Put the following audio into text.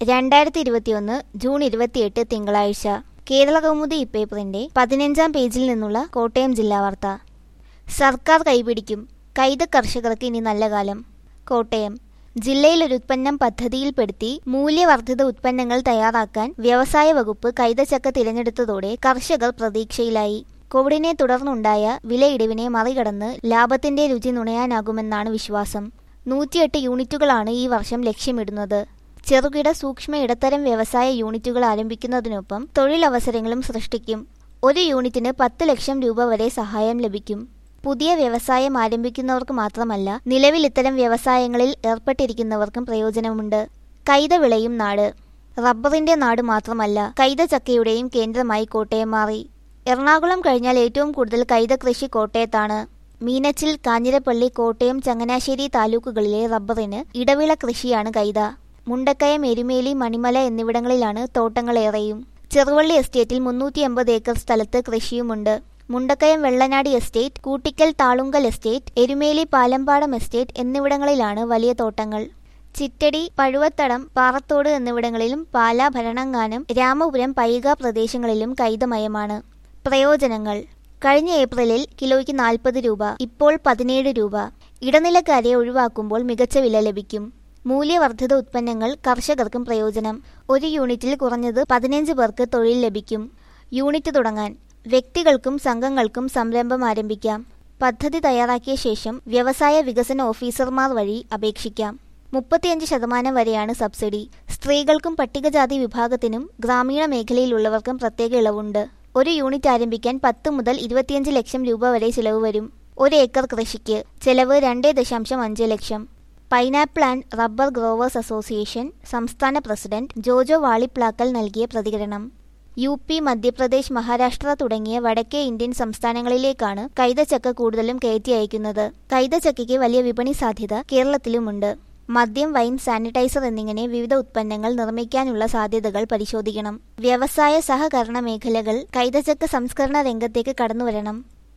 രണ്ടായിരത്തി ഇരുപത്തിയൊന്ന് ജൂൺ ഇരുപത്തിയെട്ട് തിങ്കളാഴ്ച കേരള കൗമുദി ഇപ്പേപ്പറിന്റെ പതിനഞ്ചാം പേജിൽ നിന്നുള്ള കോട്ടയം ജില്ലാ വാർത്ത സർക്കാർ കൈപിടിക്കും കൈത കർഷകർക്ക് ഇനി നല്ല കാലം കോട്ടയം ജില്ലയിൽ ഒരു ഉത്പന്നം പദ്ധതിയിൽപ്പെടുത്തി മൂല്യവർദ്ധിത ഉത്പന്നങ്ങൾ തയ്യാറാക്കാൻ വ്യവസായ വകുപ്പ് കൈതച്ചക്ക തിരഞ്ഞെടുത്തതോടെ കർഷകർ പ്രതീക്ഷയിലായി കോവിഡിനെ തുടർന്നുണ്ടായ വിലയിടിവിനെ മറികടന്ന് ലാഭത്തിന്റെ രുചി നുണയാനാകുമെന്നാണ് വിശ്വാസം നൂറ്റിയെട്ട് യൂണിറ്റുകളാണ് ഈ വർഷം ലക്ഷ്യമിടുന്നത് ചെറുകിട സൂക്ഷ്മ ഇടത്തരം വ്യവസായ യൂണിറ്റുകൾ ആരംഭിക്കുന്നതിനൊപ്പം തൊഴിലവസരങ്ങളും സൃഷ്ടിക്കും ഒരു യൂണിറ്റിന് പത്ത് ലക്ഷം രൂപ വരെ സഹായം ലഭിക്കും പുതിയ വ്യവസായം ആരംഭിക്കുന്നവർക്ക് മാത്രമല്ല നിലവിൽ ഇത്തരം വ്യവസായങ്ങളിൽ ഏർപ്പെട്ടിരിക്കുന്നവർക്കും പ്രയോജനമുണ്ട് കൈത വിളയും നാട് റബ്ബറിന്റെ നാട് മാത്രമല്ല കൈത ചക്കയുടെയും കേന്ദ്രമായി കോട്ടയം മാറി എറണാകുളം കഴിഞ്ഞാൽ ഏറ്റവും കൂടുതൽ കൈത കൃഷി കോട്ടയത്താണ് മീനച്ചിൽ കാഞ്ഞിരപ്പള്ളി കോട്ടയം ചങ്ങനാശ്ശേരി താലൂക്കുകളിലെ റബ്ബറിന് ഇടവിള കൃഷിയാണ് കൈത മുണ്ടക്കയം എരുമേലി മണിമല എന്നിവിടങ്ങളിലാണ് തോട്ടങ്ങളേറെയും ചെറുവള്ളി എസ്റ്റേറ്റിൽ മുന്നൂറ്റി എൺപത് ഏക്കർ സ്ഥലത്ത് കൃഷിയുമുണ്ട് Mundakayam Vellanadi estate Koottickal Thalunkal estate Erumeli Palampadam estate എന്നിവിടങ്ങളിലാണ് വലിയ തോട്ടങ്ങൾ ചിറ്റടി പഴുവത്തടം പാറത്തോട് എന്നിവിടങ്ങളിലും പാലാ ഭരണങ്ങാനം രാമപുരം പൈക പ്രദേശങ്ങളിലും കൈതമയമാണ് പ്രയോജനങ്ങൾ കഴിഞ്ഞ ഏപ്രിലിൽ കിലോയ്ക്ക് നാൽപ്പത് രൂപ ഇപ്പോൾ പതിനേഴ് രൂപ ഇടനിലക്കാരെ ഒഴിവാക്കുമ്പോൾ മികച്ച വില ലഭിക്കും മൂല്യവർദ്ധിത ഉത്പന്നങ്ങൾ കർഷകർക്കും പ്രയോജനം ഒരു യൂണിറ്റിൽ കുറഞ്ഞത് പതിനഞ്ച് പേർക്ക് തൊഴിൽ ലഭിക്കും യൂണിറ്റ് തുടങ്ങാൻ വ്യക്തികൾക്കും സംഘങ്ങൾക്കും സംരംഭം ആരംഭിക്കാം പദ്ധതി തയ്യാറാക്കിയ ശേഷം വ്യവസായ വികസന ഓഫീസർമാർ വഴി അപേക്ഷിക്കാം മുപ്പത്തിയഞ്ച് ശതമാനം വരെയാണ് സബ്സിഡി സ്ത്രീകൾക്കും പട്ടികജാതി വിഭാഗത്തിനും ഗ്രാമീണ മേഖലയിലുള്ളവർക്കും പ്രത്യേക ഇളവുണ്ട് ഒരു യൂണിറ്റ് ആരംഭിക്കാൻ പത്ത് മുതൽ ഇരുപത്തിയഞ്ച് ലക്ഷം രൂപ വരെ ചിലവ് വരും ഒരു ഏക്കർ കൃഷിക്ക് ചെലവ് രണ്ട് ദശാംശം അഞ്ച് ലക്ഷം pineapple and rubber growers association സംസ്ഥാന പ്രസിഡന്റ് ജോജോ വാളിപ്ലാക്കൽ നൽകിയ പ്രതികരണം യു പി മധ്യപ്രദേശ് മഹാരാഷ്ട്ര തുടങ്ങിയ വടക്കേ ഇന്ത്യൻ സംസ്ഥാനങ്ങളിലേക്കാണ് കൈതച്ചക്ക കൂടുതലും കയറ്റി അയക്കുന്നത് കൈതച്ചക്കയ്ക്ക് വലിയ വിപണി സാധ്യത കേരളത്തിലുമുണ്ട് മദ്യം വൈൻ സാനിറ്റൈസർ എന്നിങ്ങനെ വിവിധ ഉത്പന്നങ്ങൾ നിർമ്മിക്കാനുള്ള സാധ്യതകൾ പരിശോധിക്കണം വ്യവസായ സഹകരണ മേഖലകൾ കൈതച്ചക്ക സംസ്കരണ രംഗത്തേക്ക് കടന്നുവരണം